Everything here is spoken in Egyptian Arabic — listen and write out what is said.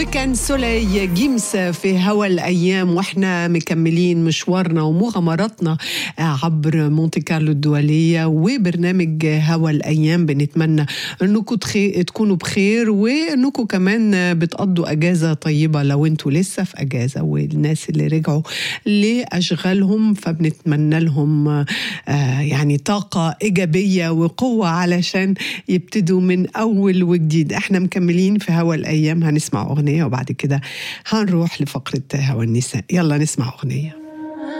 وكان سولي جيمس في هوا الأيام وإحنا مكملين مشوارنا ومغامراتنا عبر مونتي كارلو الدولية وبرنامج هوا الأيام بنتمنى أنكم تكونوا بخير وأنكم كمان بتقضوا أجازة طيبة لو أنتوا لسه في أجازة والناس اللي رجعوا لأشغالهم فبنتمنى لهم يعني طاقة إيجابية وقوة علشان يبتدوا من أول وجديد إحنا مكملين في هوا الأيام هنسمع أغنية وبعد كده هنروح لفقرة هوا النساء يلا نسمع أغنية